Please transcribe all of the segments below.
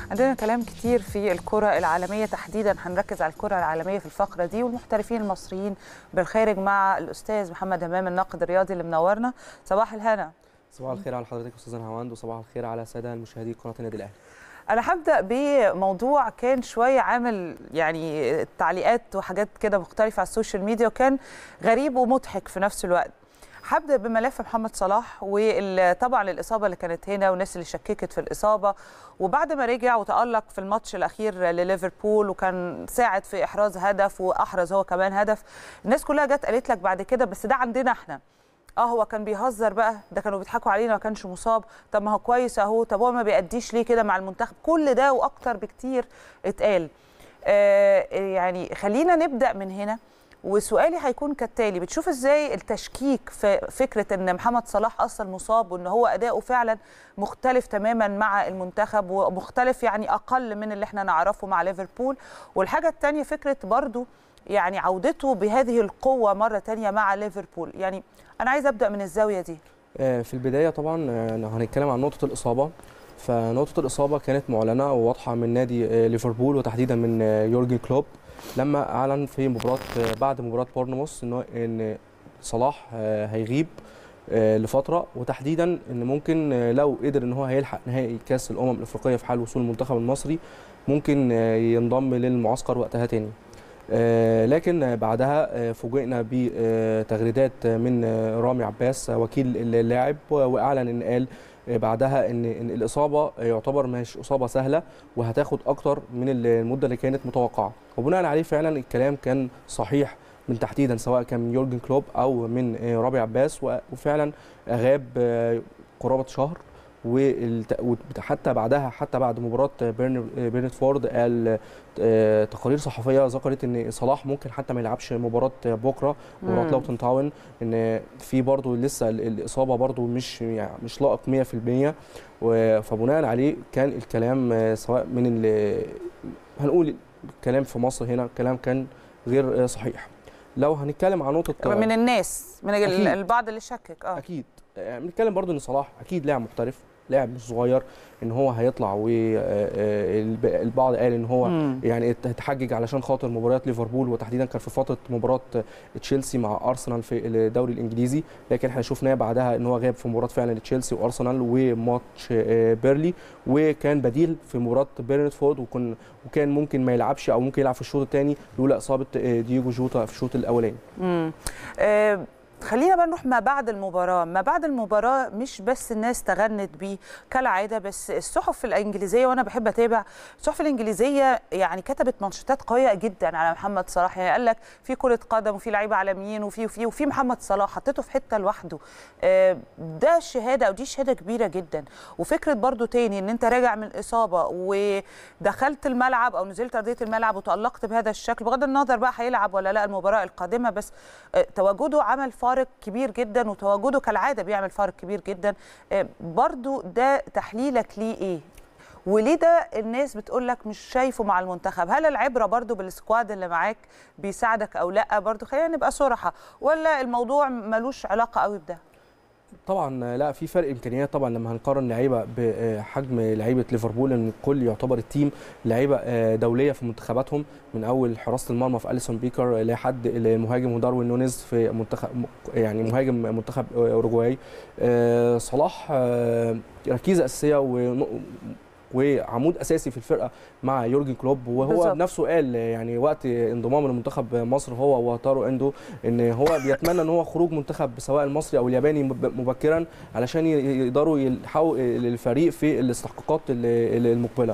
عندنا كلام كتير في الكرة العالمية تحديدا هنركز على الكرة العالمية في الفقرة دي والمحترفين المصريين بالخارج مع الأستاذ محمد همام الناقد الرياضي اللي منورنا صباح الهنا صباح الخير على حضرتك استاذ هواند وصباح الخير على الساده المشاهدين قناه النادي الاهلي انا هبدا بموضوع كان شويه عامل يعني تعليقات وحاجات كده مختلفه على السوشيال ميديا وكان غريب ومضحك في نفس الوقت هبدا بملف محمد صلاح وطبعا الاصابه اللي كانت هنا والناس اللي شككت في الاصابه وبعد ما رجع وتالق في الماتش الاخير لليفربول وكان ساعد في احراز هدف واحرز هو كمان هدف الناس كلها جت قالت لك بعد كده بس ده عندنا احنا اه هو كان بيهزر بقى ده كانوا بيضحكوا علينا ما كانش مصاب طب ما هو كويس اهو طب هو ما بيأديش ليه كده مع المنتخب كل ده واكتر بكتير اتقال آه يعني خلينا نبدا من هنا وسؤالي هيكون كالتالي بتشوف ازاي التشكيك في فكره ان محمد صلاح اصلا مصاب وان هو اداؤه فعلا مختلف تماما مع المنتخب ومختلف يعني اقل من اللي احنا نعرفه مع ليفربول والحاجه الثانيه فكره برضو يعني عودته بهذه القوه مره ثانيه مع ليفربول يعني انا عايز ابدا من الزاويه دي في البدايه طبعا هنتكلم عن نقطه الاصابه فنقطه الاصابه كانت معلنه وواضحه من نادي ليفربول وتحديدا من يورجن كلوب لما اعلن في مباراه بعد مباراه بورنموث ان ان صلاح هيغيب لفتره وتحديدا ان ممكن لو قدر ان هو هيلحق نهائي كاس الامم الافريقيه في حال وصول المنتخب المصري ممكن ينضم للمعسكر وقتها تاني لكن بعدها فوجئنا بتغريدات من رامي عباس وكيل اللاعب واعلن ان قال بعدها ان الاصابه يعتبر مش اصابه سهله وهتاخد اكتر من المده اللي كانت متوقعه وبناء عليه فعلا الكلام كان صحيح من تحديدا سواء كان من يورجن كلوب او من رامي عباس وفعلا غاب قرابه شهر وحتى بعدها حتى بعد مباراه بيرنتفورد قال تقارير صحفيه ذكرت ان صلاح ممكن حتى ما يلعبش مباراه بكره مباراه لوتن تاون ان في برضه لسه الاصابه برضه مش يعني مش لائق 100% فبناء عليه كان الكلام سواء من هنقول الكلام في مصر هنا الكلام كان غير صحيح لو هنتكلم عن نقطه من الناس من أكيد. البعض اللي شكك اه اكيد بنتكلم برضو ان صلاح اكيد لاعب محترف لاعب مش صغير ان هو هيطلع والبعض قال ان هو مم. يعني اتحجج علشان خاطر مباريات ليفربول وتحديدا كان في فتره مباراه تشيلسي مع ارسنال في الدوري الانجليزي لكن احنا شفناه بعدها ان هو غاب في مباراه فعلا تشيلسي وارسنال وماتش بيرلي وكان بديل في مباراه بيرنتفورد وكان وكان ممكن ما يلعبش او ممكن يلعب في الشوط الثاني لولا اصابه دييجو جوتا في الشوط الاولاني. امم أه خلينا بقى نروح ما بعد المباراه ما بعد المباراه مش بس الناس تغنت بيه كالعاده بس الصحف الانجليزيه وانا بحب اتابع الصحف الانجليزيه يعني كتبت منشطات قويه جدا على محمد صلاح يعني قال لك في كره قدم وفي لعيبه عالميين وفي وفي وفي محمد صلاح حطيته في حته لوحده ده شهاده او دي شهاده كبيره جدا وفكره برضو تاني ان انت راجع من اصابه ودخلت الملعب او نزلت ارضيه الملعب وتالقت بهذا الشكل بغض النظر بقى هيلعب ولا لا المباراه القادمه بس تواجده عمل فارق كبير جدا وتواجده كالعاده بيعمل فارق كبير جدا برضو ده تحليلك ليه ايه وليه ده الناس بتقول لك مش شايفه مع المنتخب هل العبره برضو بالسكواد اللي معاك بيساعدك او لا برضو خلينا نبقى صراحه ولا الموضوع ملوش علاقه قوي بده طبعا لا في فرق امكانيات طبعا لما هنقارن لعيبه بحجم لعيبه ليفربول ان الكل يعتبر التيم لعيبه دوليه في منتخباتهم من اول حراسه المرمى في اليسون بيكر لحد المهاجم وداروين نونيز في منتخب يعني مهاجم منتخب اوروجواي صلاح ركيزه اساسيه و وعمود اساسي في الفرقه مع يورجن كلوب وهو بالزبط. بنفسه قال يعني وقت انضمام لمنتخب مصر هو وتارو اندو ان هو بيتمنى ان هو خروج منتخب سواء المصري او الياباني مبكرا علشان يقدروا يلحقوا الفريق في الاستحقاقات المقبله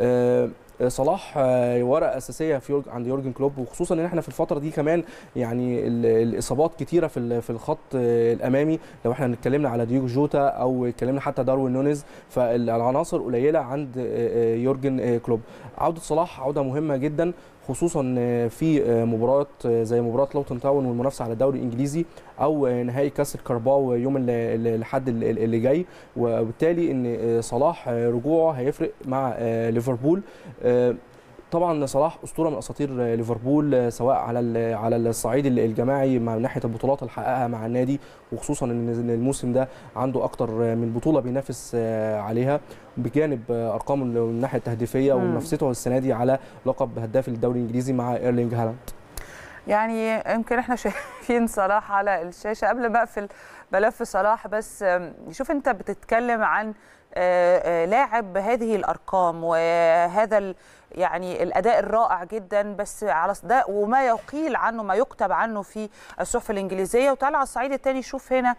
صلاح ورقه اساسيه في يورج عند يورجن كلوب وخصوصا ان احنا في الفتره دي كمان يعني الاصابات كتيره في في الخط الامامي لو احنا اتكلمنا على دييجو جوتا او اتكلمنا حتى داروين نونيز فالعناصر قليله عند يورجن كلوب عوده صلاح عوده مهمه جدا خصوصا في مباراه زي مباراه لوتن تاون والمنافسه على الدوري الانجليزي او نهائي كاس الكارباو يوم الاحد اللي جاي وبالتالي ان صلاح رجوعه هيفرق مع ليفربول طبعا صلاح اسطوره من اساطير ليفربول سواء على على الصعيد الجماعي من ناحيه البطولات اللي حققها مع النادي وخصوصا ان الموسم ده عنده اكتر من بطوله بينافس عليها بجانب ارقامه من الناحيه التهديفيه ومنافسته السنه دي على لقب هداف الدوري الانجليزي مع ايرلينج هالاند يعني يمكن احنا شايفين صلاح على الشاشه قبل ما اقفل ملف صلاح بس شوف انت بتتكلم عن لاعب بهذه الارقام وهذا يعني الاداء الرائع جدا بس على ده وما يقيل عنه ما يكتب عنه في الصحف الانجليزيه وتعالى على الصعيد الثاني شوف هنا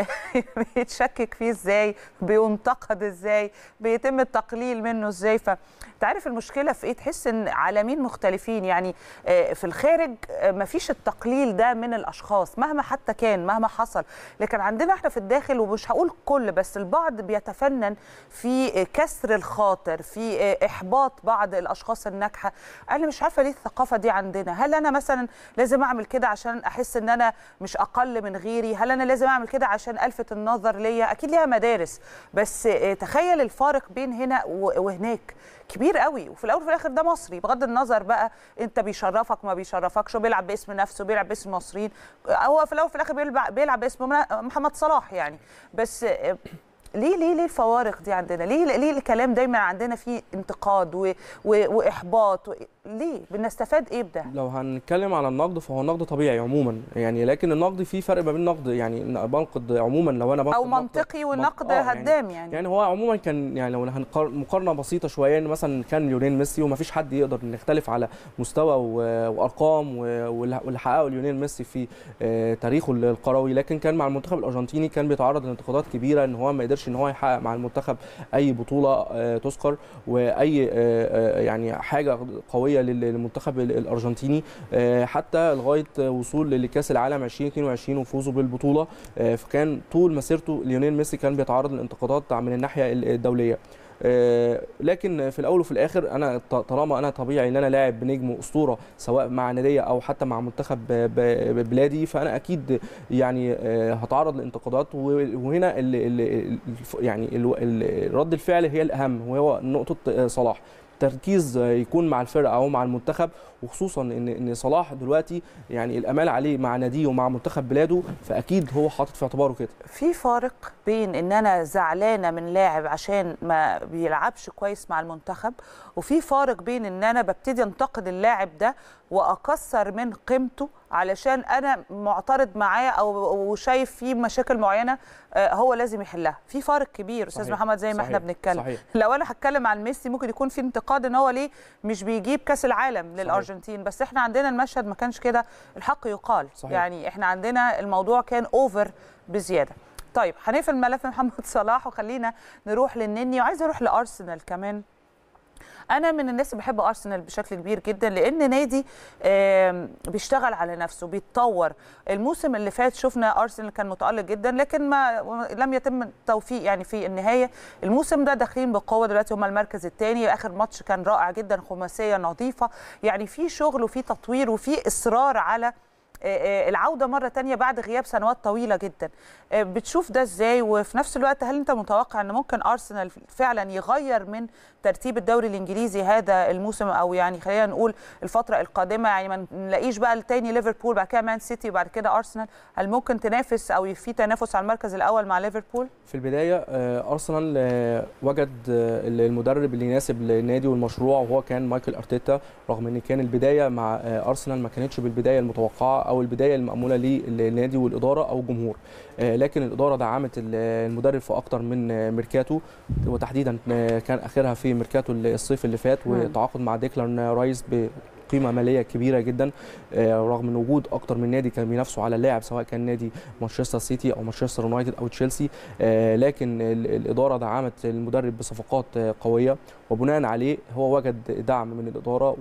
بيتشكك فيه ازاي بينتقد ازاي بيتم التقليل منه ازاي ف تعرف المشكله في ايه تحس ان عالمين مختلفين يعني في الخارج ما فيش التقليل ده من الاشخاص مهما حتى كان مهما حصل لكن عندنا احنا في الداخل ومش هقول كل بس البعض بيتفنن في كسر الخاطر في احباط بعض الاشخاص الناجحه انا مش عارفه ليه الثقافه دي عندنا هل انا مثلا لازم اعمل كده عشان احس ان انا مش اقل من غيري هل انا لازم اعمل كده عشان الفت النظر ليا اكيد ليها مدارس بس تخيل الفارق بين هنا وهناك كبير قوي وفي الاول وفي الاخر ده مصري بغض النظر بقى انت بيشرفك ما بيشرفكش وبيلعب باسم نفسه بيلعب باسم المصريين هو في الاول وفي الاخر بيلعب, بيلعب باسم محمد صلاح يعني بس ليه ليه ليه الفوارق دي عندنا؟ ليه ليه الكلام دايما عندنا فيه انتقاد و و واحباط و ليه؟ بنستفاد ايه بده؟ لو هنتكلم على النقد فهو النقد طبيعي عموما يعني لكن النقد فيه فرق ما بين النقد يعني بنقد عموما لو انا بنقد او منطقي والنقد آه هدام يعني, يعني يعني هو عموما كان يعني لو مقارنه بسيطه شويه ان مثلا كان ليونيل ميسي وما فيش حد يقدر نختلف على مستوى وارقام واللي حققه ليونيل ميسي في تاريخه القروي لكن كان مع المنتخب الارجنتيني كان بيتعرض لانتقادات كبيره ان هو ما قدرش ان هو يحقق مع المنتخب اي بطوله تذكر واي يعني حاجه قويه للمنتخب الارجنتيني حتى لغايه وصول لكاس العالم 2022 وفوزه بالبطوله فكان طول مسيرته ليونيل ميسي كان بيتعرض للانتقادات من الناحيه الدوليه لكن في الاول وفي الاخر انا طالما انا طبيعي ان انا لاعب نجم اسطوره سواء مع ناديه او حتى مع منتخب بلادي فانا اكيد يعني هتعرض لانتقادات وهنا ال ال يعني ال رد الفعل هي الاهم وهو نقطه صلاح تركيز يكون مع الفرقه او مع المنتخب وخصوصا ان ان صلاح دلوقتي يعني الامال عليه مع ناديه ومع منتخب بلاده فاكيد هو حاطط في اعتباره كده في فارق بين ان انا زعلانه من لاعب عشان ما بيلعبش كويس مع المنتخب وفي فارق بين ان انا ببتدي انتقد اللاعب ده واكسر من قيمته علشان انا معترض معاه او شايف فيه مشاكل معينه هو لازم يحلها في فارق كبير استاذ محمد زي ما صحيح. احنا بنتكلم صحيح. لو انا هتكلم عن ميسي ممكن يكون في انتقاد ان هو ليه مش بيجيب كاس العالم للارجنتين بس احنا عندنا المشهد ما كانش كده الحق يقال صحيح. يعني احنا عندنا الموضوع كان اوفر بزياده طيب هنقفل ملف محمد صلاح وخلينا نروح للنني وعايزه اروح لارسنال كمان انا من الناس اللي بحب ارسنال بشكل كبير جدا لان نادي بيشتغل على نفسه بيتطور الموسم اللي فات شفنا ارسنال كان متالق جدا لكن ما لم يتم التوفيق يعني في النهايه الموسم ده داخلين بقوه دلوقتي هم المركز الثاني اخر ماتش كان رائع جدا خماسيه نظيفه يعني في شغل وفي تطوير وفي اصرار على العوده مره تانية بعد غياب سنوات طويله جدا بتشوف ده ازاي وفي نفس الوقت هل انت متوقع ان ممكن ارسنال فعلا يغير من ترتيب الدوري الانجليزي هذا الموسم او يعني خلينا نقول الفتره القادمه يعني ما نلاقيش بقى التاني ليفربول بعد كده مان سيتي وبعد كده ارسنال هل ممكن تنافس او في تنافس على المركز الاول مع ليفربول في البدايه ارسنال وجد المدرب اللي يناسب للنادي والمشروع وهو كان مايكل ارتيتا رغم ان كان البدايه مع ارسنال ما كانتش بالبدايه المتوقعه او البدايه الماموله للنادي والاداره او الجمهور لكن الاداره دعمت المدرب في اكتر من ميركاتو وتحديدا كان اخرها في ميركاتو الصيف اللي فات وتعاقد مع ديكلان رايس قيمه ماليه كبيره جدا رغم ان وجود اكتر من نادي كان بينافسوا على اللاعب سواء كان نادي مانشستر سيتي او مانشستر يونايتد او تشيلسي لكن الاداره دعمت المدرب بصفقات قويه وبناء عليه هو وجد دعم من الاداره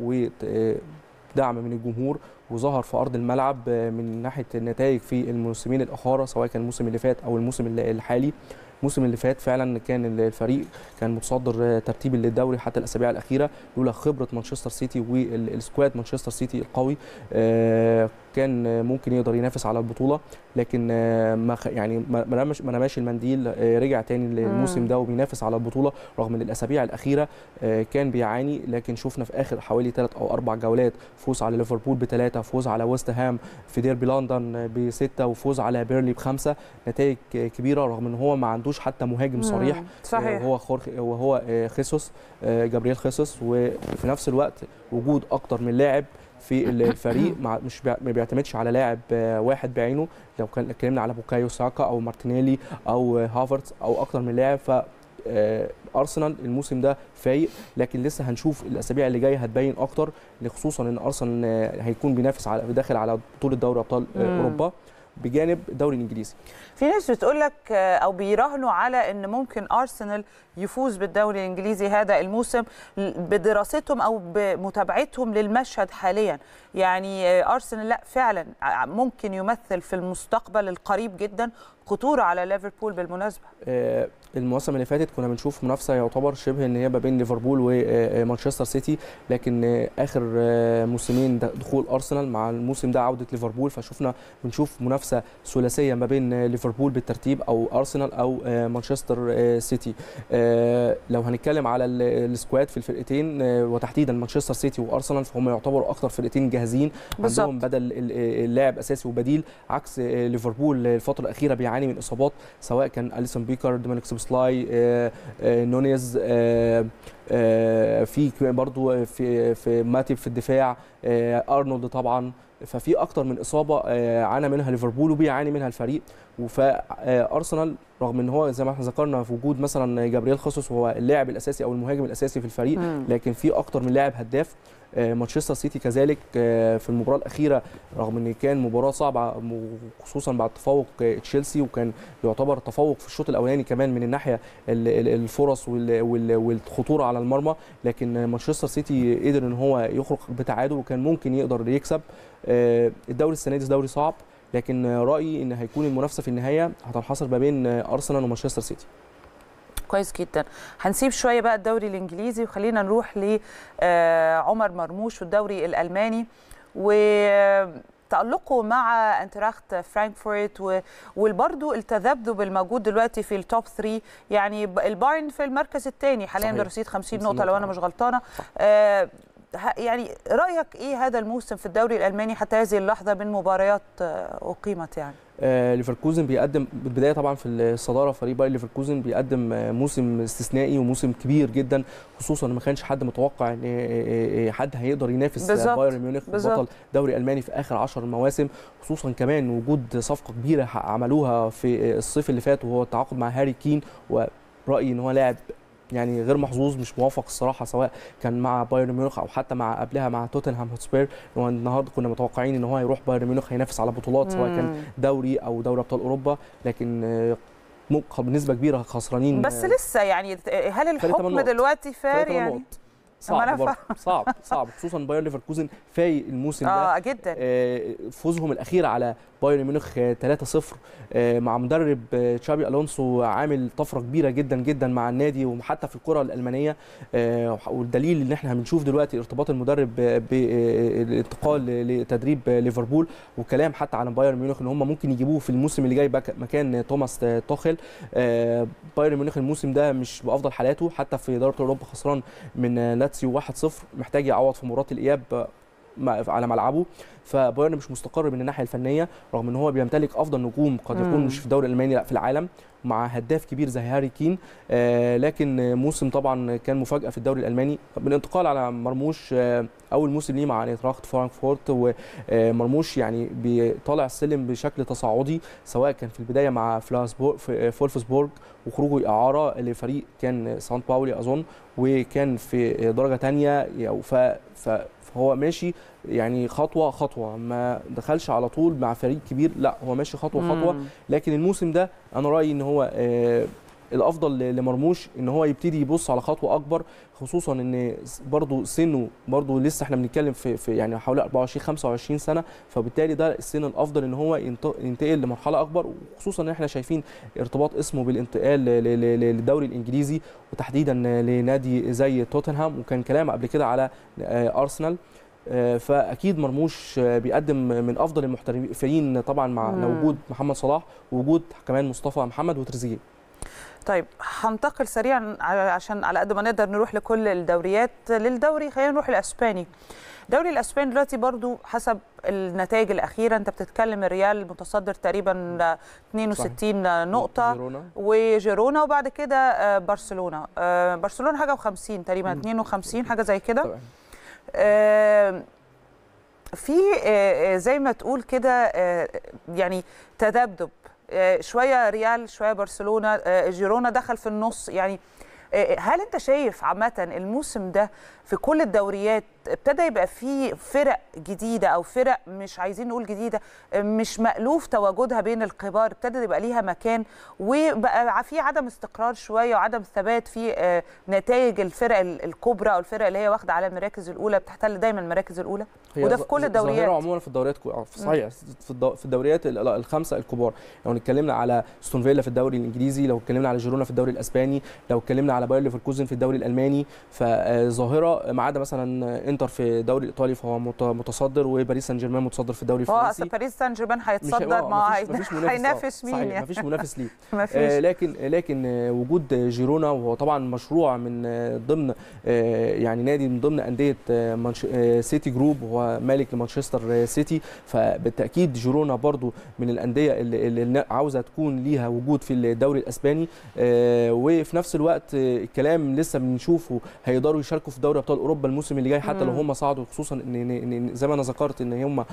ودعم من الجمهور وظهر في ارض الملعب من ناحيه النتائج في الموسمين الاخرى سواء كان الموسم اللي فات او الموسم الحالي الموسم اللي فات فعلا كان الفريق كان متصدر ترتيب الدوري حتى الاسابيع الاخيره لولا خبره مانشستر سيتي والسكواد مانشستر سيتي القوي كان ممكن يقدر ينافس على البطوله لكن ما يعني ما رمش ما رماش المنديل رجع تاني للموسم ده وبينافس على البطوله رغم ان الاسابيع الاخيره كان بيعاني لكن شفنا في اخر حوالي ثلاث او اربع جولات فوز على ليفربول بثلاثه فوز على ويست هام في ديربي لندن بسته وفوز على بيرلي بخمسه نتائج كبيره رغم ان هو ما عندوش حتى مهاجم صريح صحيح وهو خورخ وهو خيسوس جابرييل خيسوس وفي نفس الوقت وجود اكتر من لاعب في الفريق مع مش ما بيعتمدش على لاعب واحد بعينه لو كان اتكلمنا على بوكايو ساكا او مارتينيلي او هافرتز او اكتر من لاعب ف ارسنال الموسم ده فايق لكن لسه هنشوف الاسابيع اللي جايه هتبين اكتر خصوصا ان ارسنال هيكون بينافس على داخل على بطوله دوري ابطال اوروبا بجانب الدوري الانجليزي في ناس بتقول لك او بيراهنوا على ان ممكن ارسنال يفوز بالدوري الانجليزي هذا الموسم بدراستهم او بمتابعتهم للمشهد حاليا يعني ارسنال لا فعلا ممكن يمثل في المستقبل القريب جدا خطوره على ليفربول بالمناسبه المواسم اللي فاتت كنا بنشوف منافسه يعتبر شبه ان هي ما بين ليفربول ومانشستر سيتي لكن اخر موسمين دخول ارسنال مع الموسم ده عوده ليفربول فشفنا بنشوف منافسه ثلاثيه ما بين ليفربول بالترتيب او ارسنال او مانشستر سيتي لو هنتكلم على السكواد في الفرقتين وتحديدا مانشستر سيتي وارسنال فهم يعتبروا اكثر فرقتين جاهزين بالزبط. عندهم بدل اللاعب اساسي وبديل عكس ليفربول الفتره الاخيره بيعاني من اصابات سواء كان اليسون بيكر دومينيك سوبسلاي نونيز في برضو في في ماتيب في الدفاع ارنولد طبعا ففي اكتر من اصابه عانى منها ليفربول وبيعاني منها الفريق فارسنال رغم ان هو زي ما احنا ذكرنا في وجود مثلا جابرييل خصوص وهو اللاعب الاساسي او المهاجم الاساسي في الفريق مم. لكن في اكتر من لاعب هداف مانشستر سيتي كذلك في المباراه الاخيره رغم ان كان مباراه صعبه خصوصا بعد تفوق تشيلسي وكان يعتبر تفوق في الشوط الاولاني كمان من الناحيه الفرص والخطوره على المرمى لكن مانشستر سيتي قدر ان هو يخرج بتعادل وكان ممكن يقدر يكسب الدوري السنه دي دوري صعب لكن رايي ان هيكون المنافسه في النهايه هتنحصر ما بين ارسنال ومانشستر سيتي كويس جدا هنسيب شويه بقى الدوري الانجليزي وخلينا نروح لعمر مرموش والدوري الالماني وتألقه مع انتراخت فرانكفورت وبرضه التذبذب الموجود دلوقتي في التوب 3 يعني البايرن في المركز الثاني حاليا برصيد 50 نقطه لو انا مش غلطانه آه يعني رايك ايه هذا الموسم في الدوري الالماني حتى هذه اللحظه من مباريات اقيمت يعني آه ليفركوزن بيقدم بالبدايه طبعا في الصداره فريق باير ليفركوزن بيقدم آه موسم استثنائي وموسم كبير جدا خصوصا ان ما كانش حد متوقع ان حد هيقدر ينافس بايرن ميونخ بطل دوري الماني في اخر 10 مواسم خصوصا كمان وجود صفقه كبيره عملوها في الصيف اللي فات وهو التعاقد مع هاري كين ورايي ان هو لاعب يعني غير محظوظ مش موافق الصراحه سواء كان مع بايرن ميونخ او حتى مع قبلها مع توتنهام هوتسبير هو النهارده كنا متوقعين ان هو يروح بايرن ميونخ هينافس على بطولات سواء كان دوري او دوري ابطال اوروبا لكن بنسبه كبيره خسرانين بس لسه يعني هل الحكم دلوقتي فار يعني نقط. صعب برضه صعب صعب خصوصا باير ليفركوزن فايق الموسم ده اه جدا آه فوزهم الاخير على بايرن ميونخ 3-0 آه مع مدرب آه تشابي الونسو عامل طفره كبيره جدا جدا مع النادي وحتى في الكره الالمانيه والدليل ان احنا بنشوف دلوقتي ارتباط المدرب بالانتقال لتدريب ليفربول وكلام حتى على بايرن ميونخ ان هم ممكن يجيبوه في الموسم اللي جاي مكان توماس توخيل بايرن ميونخ الموسم ده مش بافضل حالاته حتى في دوري اوروبا خسران من لاتسيو 1-0 محتاج يعوض في مباراه الاياب على ملعبه فبايرن مش مستقر من الناحيه الفنيه رغم ان هو بيمتلك افضل نجوم قد يكون مش في الدوري الالماني لا في العالم مع هداف كبير زي هاري كين آه لكن موسم طبعا كان مفاجاه في الدوري الالماني بالانتقال على مرموش آه اول موسم ليه مع نيتراخت فرانكفورت ومرموش يعني بيطالع السلم بشكل تصاعدي سواء كان في البدايه مع فلاسبورغ فولفسبورغ وخروجه اعاره لفريق كان سان باولي اظن وكان في درجه ثانيه فهو ماشي يعني خطوه خطوه ما دخلش على طول مع فريق كبير لا هو ماشي خطوه خطوه لكن الموسم ده انا رايي ان هو آه الافضل لمرموش ان هو يبتدي يبص على خطوه اكبر خصوصا ان برضه سنه برضه لسه احنا بنتكلم في, في يعني حوالي 24 25 سنه فبالتالي ده السن الافضل ان هو ينتقل لمرحله اكبر وخصوصا ان احنا شايفين ارتباط اسمه بالانتقال للدوري الانجليزي وتحديدا لنادي زي توتنهام وكان كلام قبل كده على ارسنال آه، فاكيد مرموش آه، بيقدم من افضل المحترفين طبعا مع مم. وجود محمد صلاح ووجود كمان مصطفى محمد وتريزيجيه طيب هنتقل سريعا على- عشان على قد ما نقدر نروح لكل الدوريات للدوري خلينا نروح الاسباني الدوري الاسباني دلوقتي برضو حسب النتائج الاخيره انت بتتكلم الريال متصدر تقريبا 62 نقطه جيرونا. وجيرونا وبعد كده آه، برشلونه آه، برشلونه حاجه و50 تقريبا مم. 52 حاجه زي كده طبعا آه، في آه، آه، زي ما تقول كده آه، يعني تذبذب آه، شويه ريال شويه برشلونه آه، جيرونا دخل في النص يعني آه، هل انت شايف عامه الموسم ده في كل الدوريات ابتدى يبقى فيه فرق جديده او فرق مش عايزين نقول جديده آه، مش مألوف تواجدها بين الكبار ابتدى يبقى ليها مكان وبقى في عدم استقرار شويه وعدم ثبات في آه، نتائج الفرق ال- الكبرى او الفرق اللي هي واخده على المراكز الاولى بتحتل دايما المراكز الاولى هي وده في ظ- كل ظ- الدوريات. ظاهرة عموما في الدوريات كو- آه، في صحيح في الدو- في الدوريات ال- الخمسه الكبار لو اتكلمنا على ستون فيلا في الدوري الانجليزي لو اتكلمنا على جيرونا في الدوري الاسباني لو اتكلمنا على باير ليفركوزن في الدوري الالماني فظاهره ما عدا مثلا انتر في الدوري الايطالي فهو مت- متصدر وباريس سان جيرمان متصدر في الدوري هو اصل الفرنسي باريس سان جيرمان مش هيتصدر آه، ما مفيش- مفيش منافس، آه، هينافس مين صحيح يعني مفيش منافس ليه ما آه، فيش لكن لكن آه، وجود جيرونا وهو طبعا مشروع من آه، ضمن آه، يعني نادي من ضمن انديه آه، منش- آه، سيتي جروب وهو مالك لمانشستر آه، سيتي فبالتاكيد جيرونا برضو من الانديه اللي, اللي عاوزه تكون ليها وجود في الدوري الاسباني آه، وفي نفس الوقت آه، الكلام لسه بنشوفه هيقدروا يشاركوا في دوري ابطال اوروبا الموسم اللي جاي حتى لو مم. هم صعدوا خصوصا ان إن- إن زي ما انا ذكرت ان هم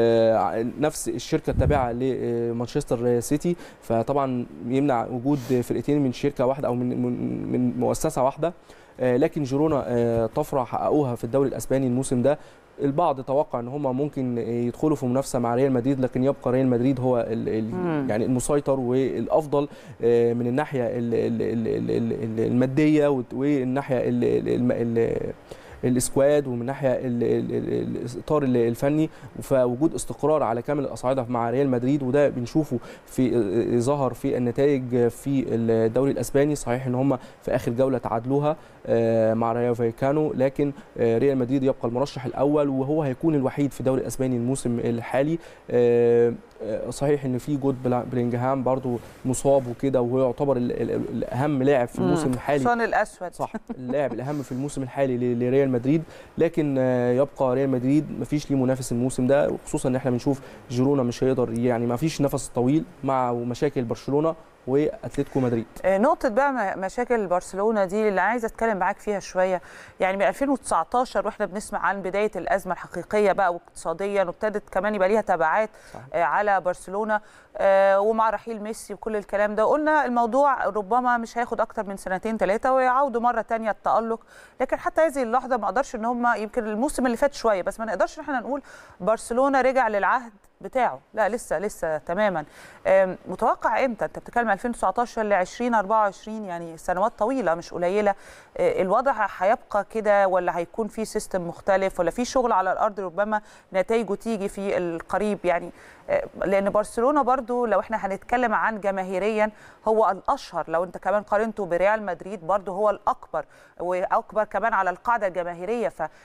آه، نفس الشركه التابعه لمانشستر سيتي فطبعا يمنع وجود فرقتين من شركه واحده او من من, من مؤسسه واحده آه، لكن جيرونا آه، طفره حققوها في الدوري الاسباني الموسم ده البعض توقع ان هم ممكن يدخلوا في منافسه مع ريال مدريد لكن يبقى ريال مدريد هو ال ال مم. يعني المسيطر والافضل آه، من الناحيه ال ال ال ال ال الماديه والت- والناحيه ال ال ال ال الاسكواد ومن ناحيه ال- ال- ال- الاطار ال- الفني فوجود استقرار على كامل الاصعده مع ريال مدريد وده بنشوفه في ظهر في النتائج في الدوري الاسباني صحيح ان هم في اخر جوله تعادلوها آه، مع ريال فايكانو لكن آه، ريال مدريد يبقى المرشح الاول وهو هيكون الوحيد في الدوري الاسباني الموسم الحالي آه، آه، صحيح ان في جود بلا- بلينجهام برضو مصاب وكده وهو يعتبر ال- ال- الاهم لاعب في الموسم مم. الحالي حصان الاسود صح اللاعب الاهم في الموسم الحالي ل- لريال مدريد لكن آه، يبقى ريال مدريد مفيش ليه منافس الموسم ده وخصوصا ان احنا بنشوف جيرونا مش هيقدر يعني مفيش نفس طويل مع مشاكل برشلونه واتلتيكو مدريد آه، نقطة بقى م- مشاكل برشلونة دي اللي عايزة اتكلم معاك فيها شوية يعني من 2019 واحنا بنسمع عن بداية الأزمة الحقيقية بقى واقتصاديا وابتدت كمان يبقى ليها تبعات صح. آه، على برشلونة آه، ومع رحيل ميسي وكل الكلام ده قلنا الموضوع ربما مش هياخد أكتر من سنتين ثلاثة ويعودوا مرة تانية التألق لكن حتى هذه اللحظة ما اقدرش ان هم يمكن الموسم اللي فات شوية بس ما نقدرش ان احنا نقول برشلونة رجع للعهد بتاعه لا لسه لسه تماما آم، متوقع امتى انت بتتكلم 2019 ل 2024 يعني سنوات طويله مش قليله آه، الوضع هيبقى كده ولا هيكون في سيستم مختلف ولا في شغل على الارض ربما نتائجه تيجي في القريب يعني آه، لان برشلونه برضو لو احنا هنتكلم عن جماهيريا هو الاشهر لو انت كمان قارنته بريال مدريد برضو هو الاكبر واكبر كمان على القاعده الجماهيريه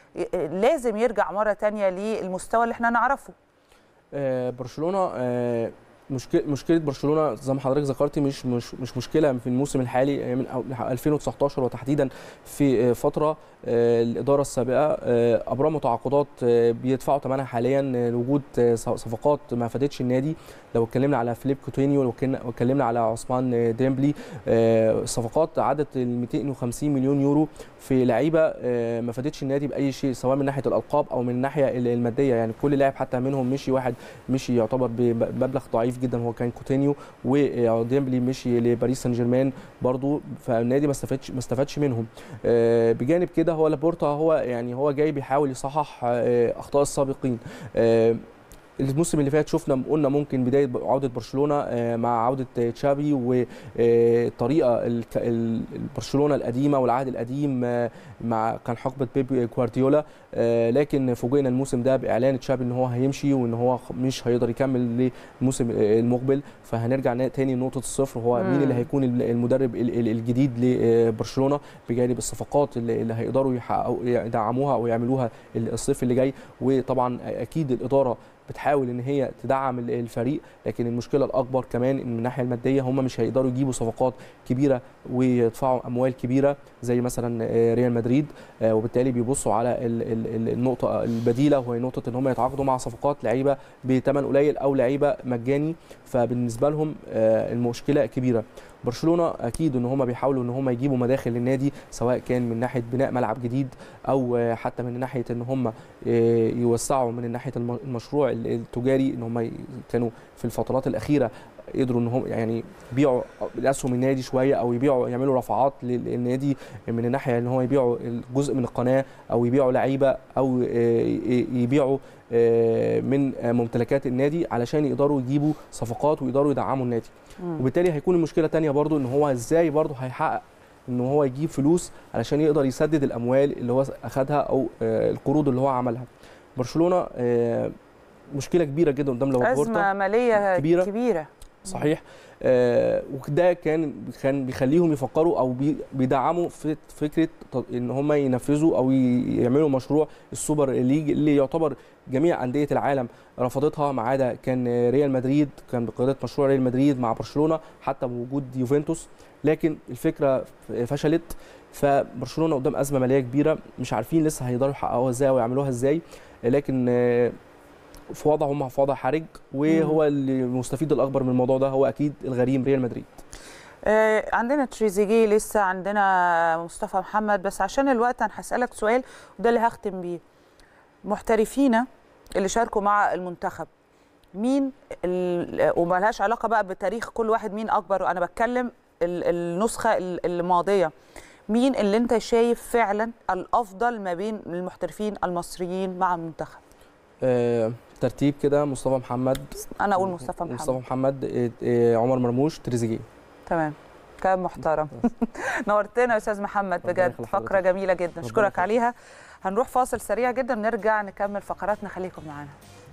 فلازم يرجع مره تانية للمستوى اللي احنا نعرفه آه، برشلونه آه، مشكله مشكله برشلونه زي ما حضرتك ذكرتي مش مش مش مشكله في الموسم الحالي آه، من أو- 2019 وتحديدا في آه، فتره آه، الاداره السابقه آه، ابرموا تعاقدات آه، بيدفعوا ثمنها حاليا آه، لوجود آه، ص- صفقات ما فادتش النادي لو اتكلمنا على فيليب كوتينيو لو كنا- لو اتكلمنا على عثمان آه، ديمبلي آه، الصفقات عدت ال 250 مليون يورو في لعيبه آه، ما فادتش النادي باي شيء سواء من ناحيه الالقاب او من الناحيه ال- الماديه يعني كل لاعب حتى منهم مشي واحد مشي يعتبر بمبلغ ضعيف جدا هو كان كوتينيو وديمبلي مشي لباريس سان جيرمان برضو فالنادي ما استفادش ما استفادش منهم آه، بجانب كده هو لابورتا هو يعني هو جاي بيحاول يصحح آه، اخطاء السابقين آه، الموسم اللي فات شفنا قلنا ممكن بدايه عوده برشلونه آه، مع عوده تشابي والطريقه برشلونه القديمه والعهد القديم آه، مع كان حقبه بيب جوارديولا آه، لكن فوجئنا الموسم ده باعلان تشابي ان هو هيمشي وان هو خ- مش هيقدر يكمل للموسم آه، المقبل فهنرجع نا- تاني لنقطه الصفر هو مين مم. اللي هيكون ال- المدرب ال- ال- الجديد لبرشلونه بجانب الصفقات اللي اللي هيقدروا يحققوا يدعموها او يعملوها الصيف اللي جاي وطبعا اكيد الاداره بتحاول ان هي تدعم ال- الفريق لكن المشكله الاكبر كمان ان من الناحيه الماديه هم مش هيقدروا يجيبوا صفقات كبيره ويدفعوا اموال كبيره زي مثلا آه، ريال مدريد آه، وبالتالي بيبصوا على ال- ال- ال- النقطه البديله وهي نقطه ان هم يتعاقدوا مع صفقات لعيبه بثمن قليل او لعيبه مجاني فبالنسبه لهم آه، المشكله كبيره برشلونه اكيد ان هم بيحاولوا ان هم يجيبوا مداخل للنادي سواء كان من ناحيه بناء ملعب جديد او آه، حتى من ناحيه ان هم آه، يوسعوا من ناحيه الم- المشروع ال- التجاري ان هم ي- كانوا في الفترات الاخيره قدروا ان هم يعني يبيعوا الاسهم النادي شويه او يبيعوا يعملوا رفعات لل- للنادي من الناحيه ان هو يبيعوا جزء من القناه او يبيعوا لعيبه او آه، ي- يبيعوا آه، من آه، ممتلكات النادي علشان يقدروا يجيبوا صفقات ويقدروا يدعموا النادي مم. وبالتالي هيكون المشكله تانية برضو ان هو ازاي برضو هيحقق ان هو يجيب فلوس علشان يقدر يسدد الاموال اللي هو اخدها او آه، القروض اللي هو عملها برشلونه آه، مشكله كبيره جدا قدام لابورتا ازمه ماليه كبيرة. كبيره, كبيرة. صحيح آه وده كان كان بيخليهم يفكروا او بي بيدعموا في فكره ت- ان هم ينفذوا او ي- يعملوا مشروع السوبر ليج اللي يعتبر جميع انديه العالم رفضتها ما عدا كان ريال مدريد كان بقياده مشروع ريال مدريد مع برشلونه حتى بوجود يوفنتوس لكن الفكره فشلت فبرشلونه قدام ازمه ماليه كبيره مش عارفين لسه هيقدروا يحققوها ازاي او يعملوها ازاي لكن آه، في وضع هم في وضع حرج وهو اللي المستفيد الاكبر من الموضوع ده هو اكيد الغريم ريال مدريد آه، عندنا تريزيجيه لسه عندنا مصطفى محمد بس عشان الوقت انا هسألك سؤال وده اللي هختم بيه محترفينا اللي شاركوا مع المنتخب مين ال- وملهاش علاقة بقى بتاريخ كل واحد مين أكبر أنا بتكلم ال- النسخة ال- الماضية مين اللي أنت شايف فعلا الأفضل ما بين المحترفين المصريين مع المنتخب آه، ترتيب كده مصطفى محمد أنا أقول مصطفى محمد مصطفى محمد آه، آه، عمر مرموش تريزيجيه تمام كلام محترم نورتنا يا استاذ محمد ربنا بجد يخلي فقره حضرتك. جميله جدا ربنا اشكرك يخليك. عليها هنروح فاصل سريع جدا نرجع نكمل فقراتنا خليكم معانا